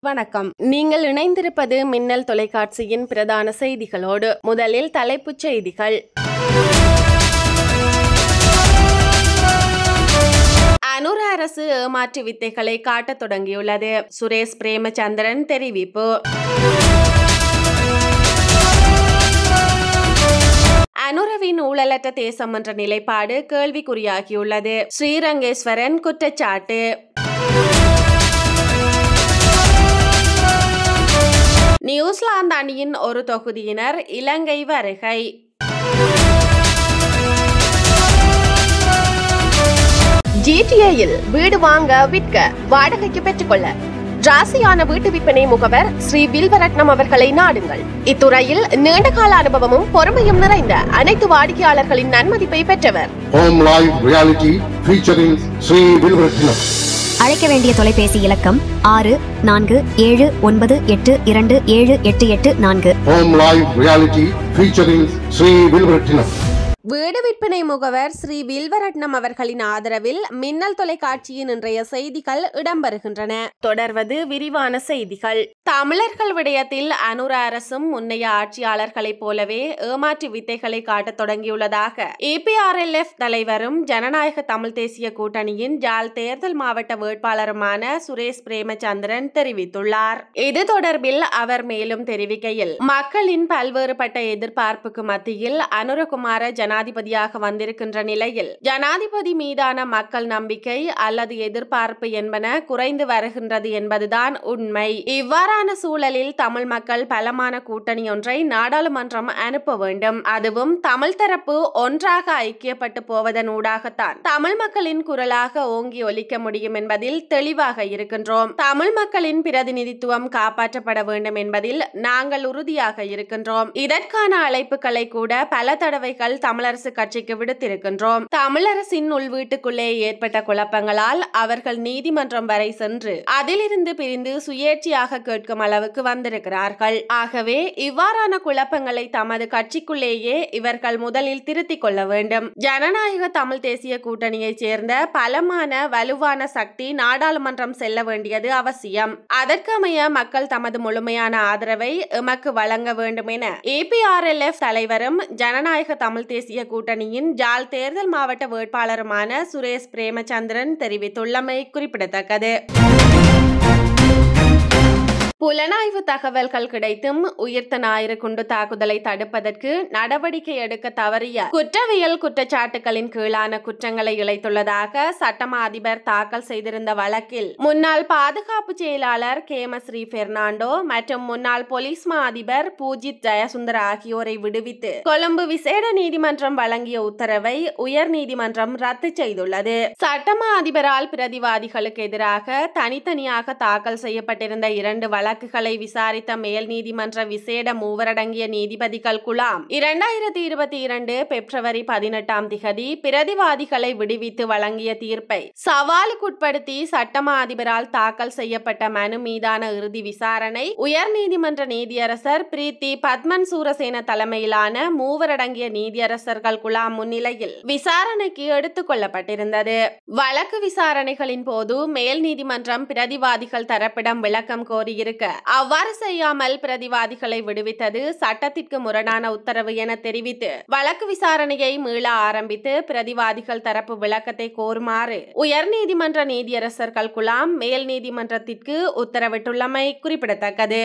வணக்கம் நீங்கள் இணைந்திருப்பது மின்னல் தொலைக்காட்சியின் பிரதான செய்திகளோடு முதலில் தலைப்புச் செய்திகள் அனுர அரசு ஏமாற்று வித்தைகளை காட்டத் தொடங்கியுள்ளது சுரேஷ் பிரேமச்சந்திரன் தெரிவிப்பு அனுரவின் ஊழலற்ற தேசம் என்ற நிலைப்பாடு கேள்விக்குறியாகியுள்ளது ஸ்ரீரங்கேஸ்வரன் குற்றச்சாட்டு நியூசிலாந்து அணியின் ஒரு தொகுதியினர் இலங்கை வருகை ஜிடிஏயில் வீடு வாங்க விற்க வாடகைக்கு பெற்றுக்கொள்ள ராசியான வீட்டு விற்பனை முகவர் ஸ்ரீ வில்வரட்னம் அவர்களை நாடுங்கள் இத்துறையில் நீண்டகால அனுபவமும் பொறுமையும் நிறைந்த அனைத்து வாடிக்கையாளர்களின் நன்மதிப்பை பெற்றவர் Home Live Reality featuring Sri Vilvaratnam. அழைக்க வேண்டிய தொலைபேசி இலக்கம் ஆறு நான்கு ஏழு ஒன்பது எட்டு இரண்டு ஏழு எட்டு எட்டு நான்கு Home Live Reality featuring Sri Vilvaratnam. வீடு விற்பனை முகவர் ஸ்ரீ வில்வரட்னம் அவர்களின் ஆதரவில் மின்னல் தொலைக்காட்சியின் இன்றைய செய்திகள் இடம்பெறுகின்றன தொடர்வது விரிவான செய்திகள் தமிழர்கள் விடயத்தில் அனுர அரசும் முன்னைய ஆட்சியாளர்களைப் போலவே ஏமாற்று வித்தைகளை காட்டத் தொடங்கியுள்ளதாக இபிஆர்எல்எஃப் தலைவரும் ஜனநாயக தமிழ் தேசிய கூட்டணியின் ஜாழ் தேர்தல் மாவட்ட வேட்பாளருமான சுரேஷ் பிரேமச்சந்திரன் தெரிவித்துள்ளார் இது தொடர்பில் அவர் மேலும் தெரிவிக்கையில் மக்களின் பல்வேறுபட்ட எதிர்பார்ப்புக்கு மத்தியில் அனுரகுமார ஜனாதிபதியாக வந்திருக்கின்ற நிலையில் ஜனாதிபதி மீதான மக்கள் நம்பிக்கை அல்லது எதிர்பார்ப்பு என்பன குறைந்து வருகின்றது என்பதுதான் உண்மை இவ்வாறான சூழலில் தமிழ் மக்கள் பலமான கூட்டணி ஒன்றை நாடாளுமன்றம் அனுப்ப வேண்டும் அதுவும் தமிழ் தரப்பு ஒன்றாக ஐக்கியப்பட்டு போவதன் ஊடாகத்தான் தமிழ் மக்களின் குரலாக ஓங்கி ஒலிக்க முடியும் என்பதில் தெளிவாக இருக்கின்றோம் தமிழ் மக்களின் பிரதிநிதித்துவம் காப்பாற்றப்பட வேண்டும் என்பதில் நாங்கள் உறுதியாக இருக்கின்றோம் இதற்கான அழைப்புகளை கூட பல தடவைகள் தமிழரசு கட்சிக்கு விடுத்திருக்கின்றோம் தமிழரசின் உள்வீட்டுக்குள்ளே ஏற்பட்ட குழப்பங்களால் அவர்கள் நீதிமன்றம் வரை சென்று அதிலிருந்து பிரிந்து சுயேட்சையாக கேட்கும் அளவுக்கு வந்திருக்கிறார்கள் ஆகவே இவ்வாறான குழப்பங்களை தமது கட்சிக்குள்ளேயே இவர்கள் முதலில் திருத்திக் கொள்ள வேண்டும் ஜனநாயக தமிழ் தேசிய கூட்டணியைச் சேர்ந்த பலமான வலுவான சக்தி நாடாளுமன்றம் செல்ல வேண்டியது அவசியம் அதற்கமைய மக்கள் தமது முழுமையான ஆதரவை எமக்கு வழங்க வேண்டும் என ஏபிஆர்எல்எஃப் தலைவரும் ஜனநாயக தமிழ் தேசிய கூட்டணியின் ஜாழ் தேர்தல் மாவட்ட வேட்பாளருமான சுரேஷ் பிரேமச்சந்திரன் தெரிவித்துள்ளமை குறிப்பிடத்தக்கது புலனாய்வு தகவல்கள் கிடைத்தும் உயிர்த்த ஞாயிறு குண்டு தாக்குதலை தடுப்பதற்கு நடவடிக்கை எடுக்க தவறிய குற்றவியல் குற்றச்சாட்டுகளின் கீழான குற்றங்களை இழைத்துள்ளதாக சட்டமா அதிபர் தாக்கல் செய்திருந்த வழக்கில் முன்னாள் பாதுகாப்பு செயலாளர் கேமஸ்ரீ பெர்னாண்டோ மற்றும் முன்னாள் போலீஸ் மா அதிபர் பூஜித் ஜெயசுந்தர் ஆகியோரை விடுவித்து கொழும்பு விசேட நீதிமன்றம் வழங்கிய உத்தரவை உயர் நீதிமன்றம் ரத்து செய்துள்ளது சட்டமா அதிபரால் பிரதிவாதிகளுக்கு எதிராக தனித்தனியாக தாக்கல் செய்யப்பட்டிருந்த இரண்டு வழக்குகளை விசாரித்த மேல் நீதிமன்ற விசேட மூவரடங்கிய நீதிபதிகள் குழாம் இரண்டாயிரத்தி இருபத்தி இரண்டு பிப்ரவரி பதினெட்டாம் திகதி பிரதிவாதிகளை விடுவித்து வழங்கிய தீர்ப்பை சவாலுக்குட்படுத்தி சட்டமா அதிபரால் தாக்கல் செய்யப்பட்ட மனு மீதான இறுதி விசாரணை உயர் நீதிமன்ற நீதியரசர் பிரீத்தி பத்மன் சூரசேன தலைமையிலான மூவரடங்கிய நீதியரசர்கள் குழாம் முன்னிலையில் விசாரணைக்கு எடுத்துக் கொள்ளப்பட்டிருந்தது வழக்கு விசாரணைகளின் போது மேல் நீதிமன்றம் பிரதிவாதிகள் தரப்பிடம் விளக்கம் கோரியிருக்க அவ்வாறு செய்யாமல் பிரதிவாதிகளை விடுவித்தது சட்டத்திற்கு முரணான உத்தரவு என தெரிவித்து வழக்கு விசாரணையை மீள ஆரம்பித்து பிரதிவாதிகள் தரப்பு விளக்கத்தை கோருமாறு உயர்நீதிமன்ற நீதியரசர்கள் குழாம் மேல் நீதிமன்றத்திற்கு உத்தரவிட்டுள்ளமை குறிப்பிடத்தக்கது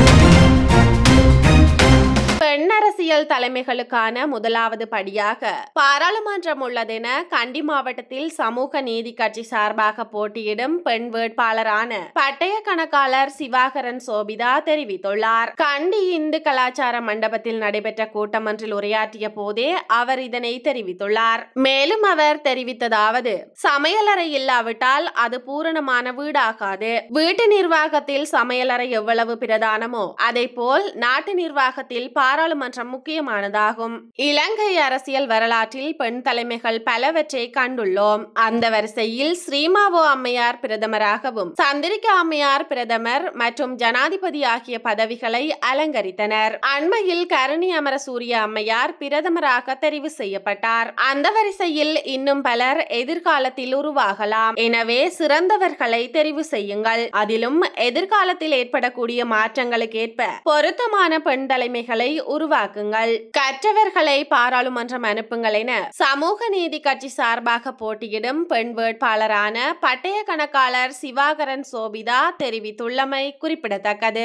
பெண் அரசியல் தலைமைகளுக்கான முதலாவது படியாக பாராளுமன்றம் உள்ளதென கண்டி மாவட்டத்தில் சமூக நீதி கட்சி சார்பாக போட்டியிடும் பெண் வேட்பாளரான பட்டய கணக்காளர் சிவாகரன் சோபிதா தெரிவித்துள்ளார் கண்டி இந்து கலாச்சார மண்டபத்தில் நடைபெற்ற கூட்டம் ஒன்றில் உரையாற்றிய போதே அவர் இதனை தெரிவித்துள்ளார் மேலும் அவர் தெரிவித்ததாவது சமையலறை இல்லாவிட்டால் அது பூரணமான வீடாகாது வீட்டு நிர்வாகத்தில் சமையலறை எவ்வளவு பிரதானமோ அதை போல் நாட்டு நிர்வாகத்தில் பாராளுமன்ற பாராளுமன்றம் முக்கியமானதாகும் இலங்கை அரசியல் வரலாற்றில் பெண் தலைமைகள் பலவற்றை கண்டுள்ளோம் அந்த வரிசையில் ஸ்ரீமாவோ அம்மையார் பிரதமராகவும் சந்திரிகா அம்மையார் பிரதமர் மற்றும் ஜனாதிபதி ஆகிய பதவிகளை அலங்கரித்தனர் அண்மையில் கருணி அமரசூரிய அம்மையார் பிரதமராக தெரிவு செய்யப்பட்டார் அந்த வரிசையில் இன்னும் பலர் எதிர்காலத்தில் உருவாகலாம் எனவே சிறந்தவர்களை தெரிவு செய்யுங்கள் அதிலும் எதிர்காலத்தில் ஏற்படக்கூடிய மாற்றங்களுக்கேற்ப பொருத்தமான பெண் தலைமைகளை உருவாக்குங்கள் கற்றவர்களை பாராளுமன்றம் அனுப்புங்கள் என சமூக நீதி கட்சி சார்பாக போட்டியிடும் பெண் வேட்பாளரான பட்டய கணக்காளர் சிவாகரன் சோபிதா தெரிவித்துள்ளமை குறிப்பிடத்தக்கது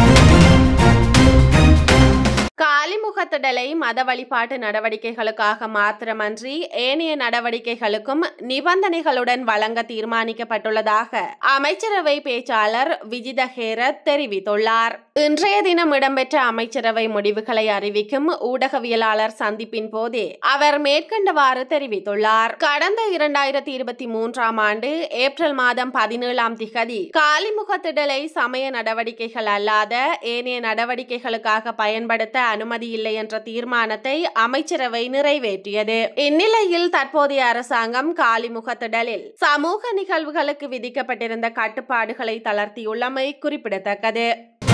காலிமுகத்திடலை மத வழிபாட்டு நடவடிக்கைகளுக்காக மாத்திரமன்றி ஏனைய நடவடிக்கைகளுக்கும் நிபந்தனைகளுடன் வழங்க தீர்மானிக்கப்பட்டுள்ளதாக அமைச்சரவை பேச்சாளர் விஜித ஹேரத் தெரிவித்துள்ளார் இன்றைய தினம் இடம்பெற்ற அமைச்சரவை முடிவுகளை அறிவிக்கும் ஊடகவியலாளர் சந்திப்பின் போதே அவர் மேற்கண்டவாறு தெரிவித்துள்ளார் கடந்த இரண்டாயிரத்தி இருபத்தி மூன்றாம் ஆண்டு ஏப்ரல் மாதம் பதினேழாம் திகதி காலிமுகத்திடலை சமய நடவடிக்கைகள் அல்லாத ஏனைய நடவடிக்கைகளுக்காக பயன்படுத்த அனுமதி இல்லை என்ற தீர்மானத்தை அமைச்சரவை நிறைவேற்றியது இந்நிலையில் தற்போதைய அரசாங்கம் காலிமுகத்திடலில் சமூக நிகழ்வுகளுக்கு விதிக்கப்பட்டிருந்த கட்டுப்பாடுகளை தளர்த்தியுள்ளமை குறிப்பிடத்தக்கது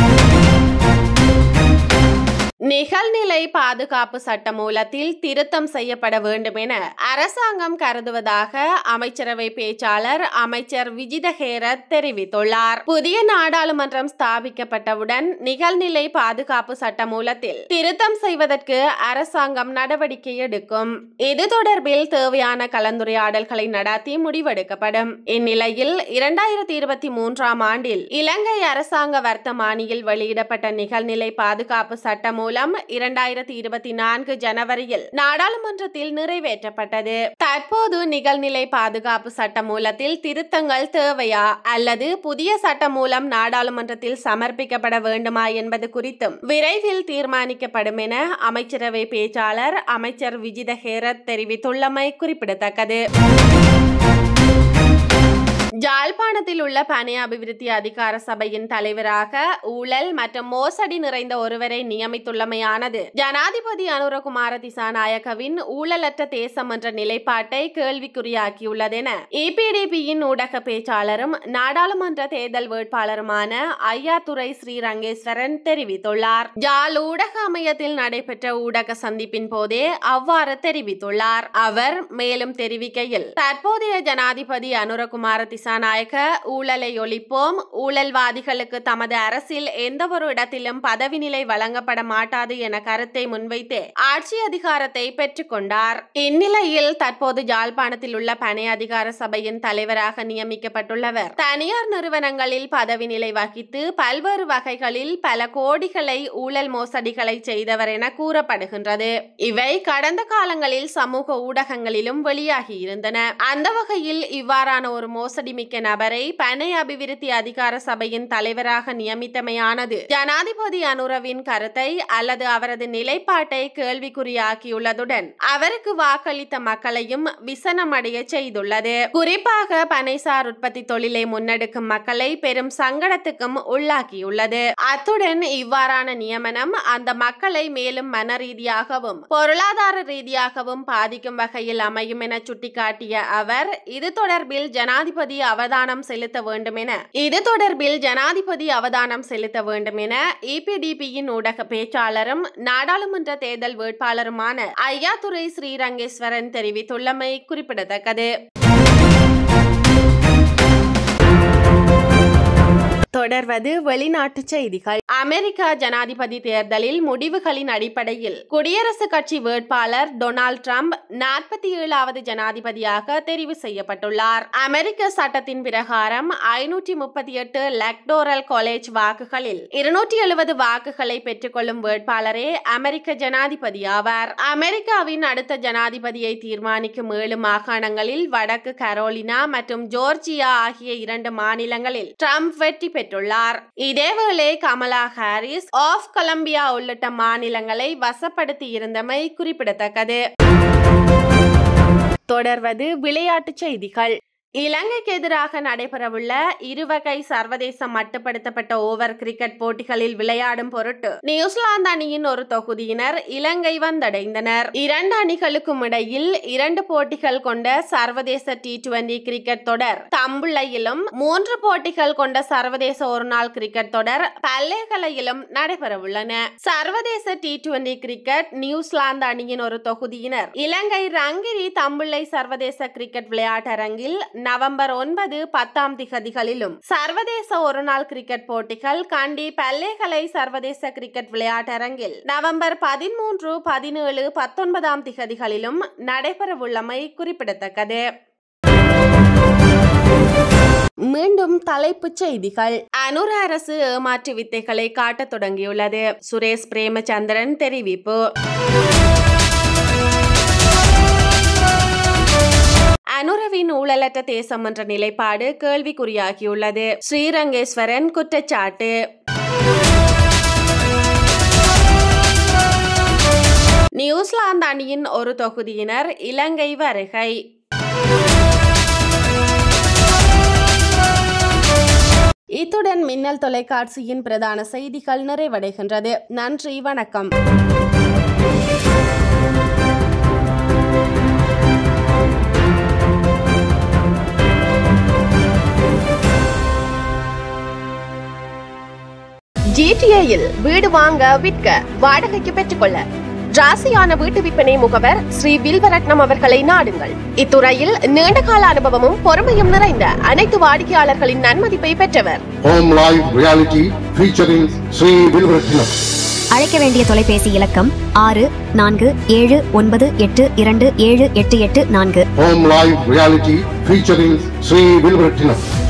நிகழ்நிலை பாதுகாப்பு சட்ட மூலத்தில் திருத்தம் செய்யப்பட வேண்டும் என அரசாங்கம் கருதுவதாக அமைச்சரவை பேச்சாளர் அமைச்சர் விஜித ஹேரத் தெரிவித்துள்ளார் புதிய நாடாளுமன்றம் ஸ்தாபிக்கப்பட்டவுடன் நிகழ்நிலை பாதுகாப்பு சட்ட மூலத்தில் திருத்தம் செய்வதற்கு அரசாங்கம் நடவடிக்கை எடுக்கும் இது தொடர்பில் தேவையான கலந்துரையாடல்களை நடத்தி முடிவெடுக்கப்படும் இந்நிலையில் இரண்டாயிரத்தி இருபத்தி மூன்றாம் ஆண்டில் இலங்கை அரசாங்க வர்த்தமானியில் வெளியிடப்பட்ட நிகழ்நிலை பாதுகாப்பு சட்ட மூலம் இரண்டாயிரத்தி இருபத்தி நான்கு ஜனவரியில் நாடாளுமன்றத்தில் நிறைவேற்றப்பட்டது தற்போது நிகழ்நிலை பாதுகாப்பு சட்ட மூலத்தில் திருத்தங்கள் தேவையா அல்லது புதிய சட்ட மூலம் நாடாளுமன்றத்தில் சமர்ப்பிக்கப்பட வேண்டுமா என்பது குறித்தும் விரைவில் தீர்மானிக்கப்படும் என அமைச்சரவை பேச்சாளர் அமைச்சர் விஜித ஹேரத் தெரிவித்துள்ளமை குறிப்பிடத்தக்கது ஜாழ்ப்பாணத்தில் உள்ள பனை அபிவிருத்தி அதிகார சபையின் தலைவராக ஊழல் மற்றும் மோசடி நிறைந்த ஒருவரை நியமித்துள்ளமையானது ஜனாதிபதி அனுரகுமார திசாநாயகவின் ஊழலற்ற தேசம் என்ற நிலைப்பாட்டை கேள்விக்குறியாக்கியுள்ளதென இபிடிபியின் ஊடக பேச்சாளரும் நாடாளுமன்ற தேர்தல் வேட்பாளருமான ஐயாத்துறை ஸ்ரீரங்கேஸ்வரன் தெரிவித்துள்ளார் ஜால் ஊடக அமையத்தில் நடைபெற்ற ஊடக சந்திப்பின் போதே அவ்வாறு தெரிவித்துள்ளார் அவர் மேலும் தெரிவிக்கையில் தற்போதைய ஜனாதிபதி அனுரகுமார திசாநாயக்க ஊழலை ஒழிப்போம் ஊழல்வாதிகளுக்கு தமது அரசில் எந்த ஒரு இடத்திலும் பதவி நிலை வழங்கப்பட மாட்டாது என கருத்தை முன்வைத்து ஆட்சி அதிகாரத்தை பெற்றுக்கொண்டார் இந்நிலையில் தற்போது ஜாழ்ப்பாணத்தில் உள்ள பனை அதிகார சபையின் தலைவராக நியமிக்கப்பட்டுள்ளவர் தனியார் நிறுவனங்களில் பதவி நிலை வகித்து பல்வேறு வகைகளில் பல கோடிகளை ஊழல் மோசடிகளை செய்தவர் என கூறப்படுகின்றது இவை கடந்த காலங்களில் சமூக ஊடகங்களிலும் வெளியாகி இருந்தன அந்த வகையில் இவ்வாறான ஒரு மோசடி மிக்க நபரை பனை அபிவிருத்தி அதிகார சபையின் தலைவராக நியமித்தமையானது ஜனாதிபதி அனுரவின் கருத்தை அல்லது அவரது நிலைப்பாட்டை கேள்விக்குறியாக்கியுள்ளதுடன் அவருக்கு வாக்களித்த மக்களையும் விசனமடைய செய்துள்ளது குறிப்பாக பனைசார் உற்பத்தி தொழிலை முன்னெடுக்கும் மக்களை பெரும் சங்கடத்துக்கும் உள்ளாக்கியுள்ளது அத்துடன் இவ்வாறான நியமனம் அந்த மக்களை மேலும் மன ரீதியாகவும் பொருளாதார ரீதியாகவும் பாதிக்கும் வகையில் அமையும் என சுட்டிக்காட்டிய அவர் இது தொடர்பில் ஜனாதிபதி அவதானம் செலுத்த வேண்டும் என இது தொடர்பில் ஜனாதிபதி அவதானம் செலுத்த வேண்டும் என இபிடிபியின் ஊடக பேச்சாளரும் நாடாளுமன்ற தேர்தல் வேட்பாளருமான ஐயாத்துறை ஸ்ரீரங்கேஸ்வரன் தெரிவித்துள்ளமை குறிப்பிடத்தக்கது தொடர்வது வெளிநாட்டு செய்திகள் அமெரிக்கா ஜனாதிபதி தேர்தலில் முடிவுகளின் அடிப்படையில் குடியரசுக் கட்சி வேட்பாளர் டொனால்ட் ட்ரம்ப் நாற்பத்தி ஏழாவது ஜனாதிபதியாக தெரிவு செய்யப்பட்டுள்ளார் அமெரிக்க சட்டத்தின் பிரகாரம் ஐநூற்றி முப்பத்தி எட்டு லெக்டோரல் காலேஜ் வாக்குகளில் இருநூற்றி எழுபது வாக்குகளை பெற்றுக்கொள்ளும் வேட்பாளரே அமெரிக்க ஜனாதிபதி ஆவார் அமெரிக்காவின் அடுத்த ஜனாதிபதியை தீர்மானிக்கும் ஏழு மாகாணங்களில் வடக்கு கரோலினா மற்றும் ஜோர்ஜியா ஆகிய இரண்டு மாநிலங்களில் ட்ரம்ப் வெற்றி பெற்றுள்ளார் இதேவேளை கமலா ஹாரிஸ் ஆஃப் கொலம்பியா உள்ளிட்ட மாநிலங்களை வசப்படுத்தி இருந்தமை குறிப்பிடத்தக்கது தொடர்வது விளையாட்டுச் செய்திகள் இலங்கைக்கு எதிராக நடைபெறவுள்ள இருவகை சர்வதேச மட்டுப்படுத்தப்பட்ட ஓவர் கிரிக்கெட் போட்டிகளில் விளையாடும் பொருட்டு நியூசிலாந்து அணியின் ஒரு தொகுதியினர் இலங்கை வந்தடைந்தனர் இரண்டு அணிகளுக்கும் இடையில் இரண்டு போட்டிகள் கொண்ட சர்வதேச டி டுவெண்டி கிரிக்கெட் தொடர் தம்புள்ளையிலும் மூன்று போட்டிகள் கொண்ட சர்வதேச ஒருநாள் கிரிக்கெட் தொடர் பல்லேகலையிலும் நடைபெறவுள்ளன சர்வதேச டி டுவெண்டி கிரிக்கெட் நியூசிலாந்து அணியின் ஒரு தொகுதியினர் இலங்கை ரங்கிரி தம்புள்ளை சர்வதேச கிரிக்கெட் விளையாட்டரங்கில் நவம்பர் ஒன்பது பத்தாம் திகதிகளிலும் சர்வதேச ஒருநாள் கிரிக்கெட் போட்டிகள் கண்டி பல்லேகலை சர்வதேச கிரிக்கெட் விளையாட்டரங்கில் நவம்பர் பதிமூன்று பதினேழு பத்தொன்பதாம் திகதிகளிலும் நடைபெறவுள்ளமை குறிப்பிடத்தக்கது மீண்டும் தலைப்புச் செய்திகள் அனுர அரசு ஏமாற்று வித்தைகளை காட்டத் தொடங்கியுள்ளது சுரேஷ் பிரேமச்சந்திரன் தெரிவிப்பு அனுரவின் ஊழலற்ற தேசம் என்ற நிலைப்பாடு கேள்விக்குறியாகியுள்ளது ஸ்ரீரங்கேஸ்வரன் குற்றச்சாட்டு நியூசிலாந்து அணியின் ஒரு தொகுதியினர் இலங்கை வருகை இத்துடன் மின்னல் தொலைக்காட்சியின் பிரதான செய்திகள் நிறைவடைகின்றது நன்றி வணக்கம் ஜிடிஏயில் வீடு வாங்க விற்க வாடகைக்கு பெற்றுக்கொள்ள ராசியான வீட்டு விற்பனை முகவர் ஸ்ரீ வில்வரட்னம் அவர்களை நாடுங்கள் இத்துறையில் நீண்டகால அனுபவமும் பொறுமையும் நிறைந்த அனைத்து வாடிக்கையாளர்களின் நன்மதிப்பை பெற்றவர் Home Live Reality featuring Sri Vilvaratnam. அழைக்க வேண்டிய தொலைபேசி இலக்கம் ஆறு நான்கு ஏழு ஒன்பது எட்டு இரண்டு ஏழு எட்டு எட்டு நான்கு Home Live Reality featuring Sri Vilvaratnam.